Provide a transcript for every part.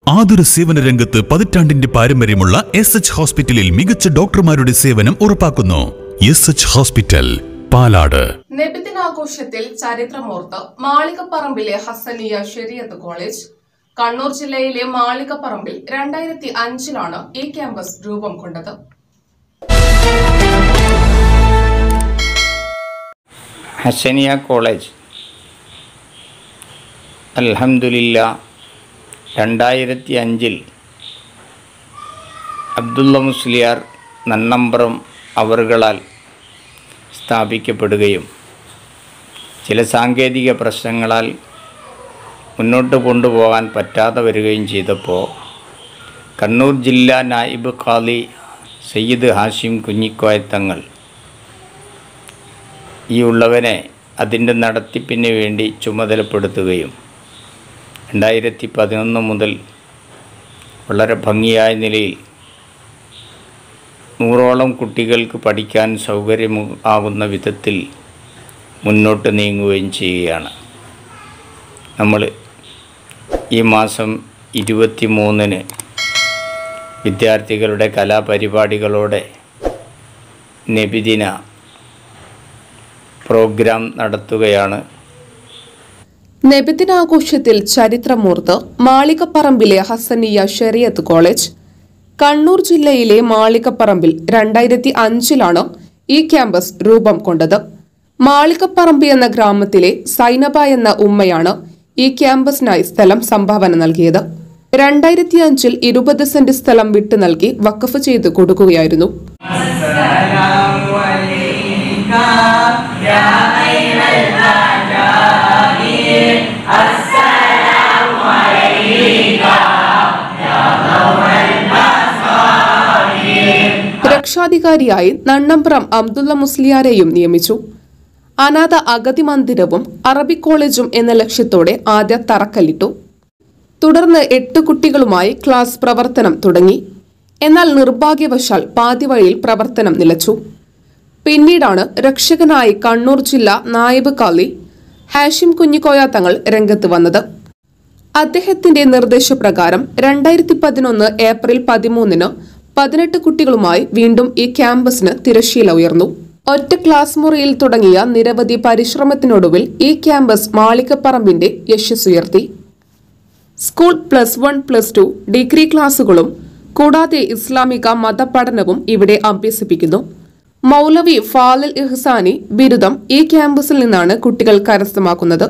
ആതുര സേവന രംഗത്ത് പതിറ്റാണ്ടിന്റെ പാരമ്പര്യമുള്ള എസ് എച്ച് ഹോസ്പിറ്റലിൽ മികച്ച ഡോക്ടർമാരുടെ സേവനം ഉറപ്പാക്കുന്നു എസ് എച്ച് ഹോസ്പിറ്റൽ പാലാട് നബിദിനാഘോഷത്തിൽ ചരിത്രമോർത്ത് മാളികപ്പറമ്പിലെ ഹസനിയ ഷെരിയത്ത് കോളേജ് കണ്ണൂർ ജില്ലയിലെ മാളികപ്പറമ്പിൽ രണ്ടായിരത്തി അഞ്ചിലാണ് ഈ ക്യാമ്പസ് രൂപം കൊണ്ടത് ഹസനിയ കോളേജ് അൽഹംദുലില്ല രണ്ടായിരത്തി അഞ്ചിൽ അബ്ദുള്ള മുസ്ലിയാർ നന്നമ്പ്രം അവറുകളാൽ സ്ഥാപിക്കപ്പെടുകയും ചില സാങ്കേതിക പ്രശ്നങ്ങളാൽ മുന്നോട്ട് കൊണ്ടുപോകാൻ പറ്റാതെ വരികയും ചെയ്തപ്പോൾ കണ്ണൂർ ജില്ലാ നായിബ് ഖാലി സയ്യിദ് ഹാഷിം കുഞ്ഞിക്കോയത്തങ്ങൾ ഈ ഉള്ളവനെ അതിൻ്റെ നടത്തിപ്പിന് വേണ്ടി ചുമതലപ്പെടുത്തുകയും രണ്ടായിരത്തി പതിനൊന്ന് മുതൽ വളരെ ഭംഗിയായ നിലയിൽ നൂറോളം കുട്ടികൾക്ക് പഠിക്കാൻ സൗകര്യം ആകുന്ന വിധത്തിൽ മുന്നോട്ട് നീങ്ങുകയും ചെയ്യുകയാണ് നമ്മൾ ഈ മാസം ഇരുപത്തി മൂന്നിന് വിദ്യാർത്ഥികളുടെ കലാപരിപാടികളോടെ നബിദിന പ്രോഗ്രാം നടത്തുകയാണ് നബിദിനാഘോഷത്തിൽ ചരിത്രമോർത്ത് മാളികപ്പറമ്പിലെ ഹസനിയ ഷെറിയത്ത് കോളേജ് കണ്ണൂർ ജില്ലയിലെ മാളികപ്പറമ്പിൽ രണ്ടായിരത്തി അഞ്ചിലാണ് ഈ ക്യാമ്പസ് രൂപം കൊണ്ടത് മാളികപ്പറമ്പ് എന്ന ഗ്രാമത്തിലെ സൈനബ എന്ന ഉമ്മയാണ് ഈ ക്യാമ്പസിനായി സ്ഥലം സംഭാവന നൽകിയത് രണ്ടായിരത്തി അഞ്ചിൽ ഇരുപത് സെന്റ് സ്ഥലം വിട്ടു നൽകി വഖഫ് ചെയ്ത് കൊടുക്കുകയായിരുന്നു രക്ഷാധികാരിയായി നണ്ണമ്പ്രം അബ്ദുള്ള മുസ്ലിയാരെയും നിയമിച്ചു അനാഥ അഗതി മന്ദിരവും അറബി കോളേജും എന്ന ലക്ഷ്യത്തോടെ ആദ്യ തറക്കല്ലിട്ടു തുടർന്ന് എട്ട് കുട്ടികളുമായി ക്ലാസ് പ്രവർത്തനം തുടങ്ങി എന്നാൽ നിർഭാഗ്യവശാൽ പാതിവഴിയിൽ പ്രവർത്തനം നിലച്ചു പിന്നീടാണ് രക്ഷകനായി കണ്ണൂർ ജില്ലാ നായിബ് കാലി ഹാഷിം കുഞ്ഞിക്കോയ തങ്ങൾ രംഗത്ത് വന്നത് അദ്ദേഹത്തിന്റെ നിർദ്ദേശപ്രകാരം രണ്ടായിരത്തി പതിനൊന്ന് ഏപ്രിൽ പതിമൂന്നിന് പതിനെട്ട് കുട്ടികളുമായി വീണ്ടും ഈ ക്യാമ്പസിന് തിരശ്ശീല ഉയർന്നു ഒറ്റ ക്ലാസ് മുറിയിൽ തുടങ്ങിയ നിരവധി പരിശ്രമത്തിനൊടുവിൽ ഈ ക്യാമ്പസ് മാളികപ്പറമ്പിന്റെ യശസ്സുയർത്തി school plus one plus two degree ക്ലാസുകളും കൂടാതെ ഇസ്ലാമിക മതപഠനവും ഇവിടെ അഭ്യസിപ്പിക്കുന്നു മൗലവി ഫാലിൽ ഇഹ്സാനി ബിരുദം ഈ ക്യാമ്പസിൽ നിന്നാണ് കുട്ടികൾ കരസ്ഥമാക്കുന്നത്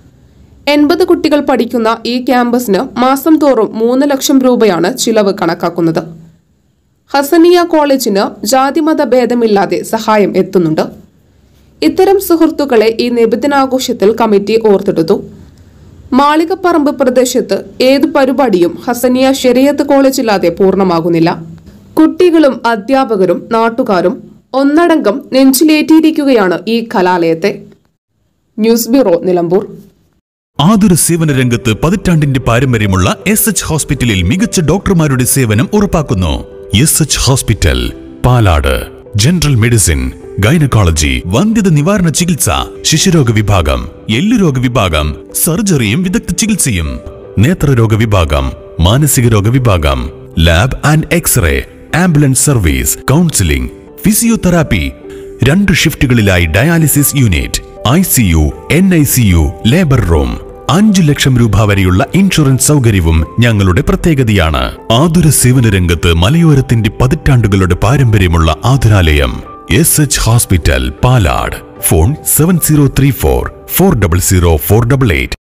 എൺപത് കുട്ടികൾ പഠിക്കുന്ന ഈ ക്യാമ്പസിന് മാസം തോറും മൂന്ന് ലക്ഷം രൂപയാണ് ചിലവ് കണക്കാക്കുന്നത് ഹസനിയ കോളേജിന് ജാതിമത ഭേദമില്ലാതെ സഹായം എത്തുന്നുണ്ട് ഇത്തരം സുഹൃത്തുക്കളെ ഈ നിബിധനാഘോഷത്തിൽ കമ്മിറ്റി ഓർത്തെടുത്തു മാളികപ്പറമ്പ് പ്രദേശത്ത് ഏതു പരിപാടിയും ഹസനിയ ഷെറിയത്ത് കോളേജില്ലാതെ പൂർണ്ണമാകുന്നില്ല കുട്ടികളും അധ്യാപകരും നാട്ടുകാരും ഒന്നടങ്കം നെഞ്ചിലേറ്റിയിരിക്കുകയാണ് ഈ കലാലയത്തെ ന്യൂസ് ബ്യൂറോ നിലമ്പൂർ ആതുര സേവന രംഗത്ത് പതിറ്റാണ്ടിന്റെ പാരമ്പര്യമുള്ള എസ് എച്ച് ഹോസ്പിറ്റലിൽ മികച്ച ഡോക്ടർമാരുടെ സേവനം ഉറപ്പാക്കുന്നു S H hospital Palad general medicine gynaecology വന്ധ്യത നിവാരണ ചികിത്സ ശിശുരോഗ വിഭാഗം എല്ലുരോഗ വിഭാഗം സർജറിയും വിദഗ്ധ ചികിത്സയും നേത്രരോഗ വിഭാഗം മാനസിക രോഗ വിഭാഗം lab and x-ray ambulance service counselling physiotherapy രണ്ട് ഷിഫ്റ്റുകളിലായി dialysis unit I C U N I C U labour room അഞ്ചു ലക്ഷം രൂപ വരെയുള്ള ഇൻഷുറൻസ് സൗകര്യവും ഞങ്ങളുടെ പ്രത്യേകതയാണ് ആതുര സേവന രംഗത്ത് മലയോരത്തിന്റെ പതിറ്റാണ്ടുകളുടെ പാരമ്പര്യമുള്ള ആതുരാലയം S H hospital Palad phone seven zero three four four double zero four double eight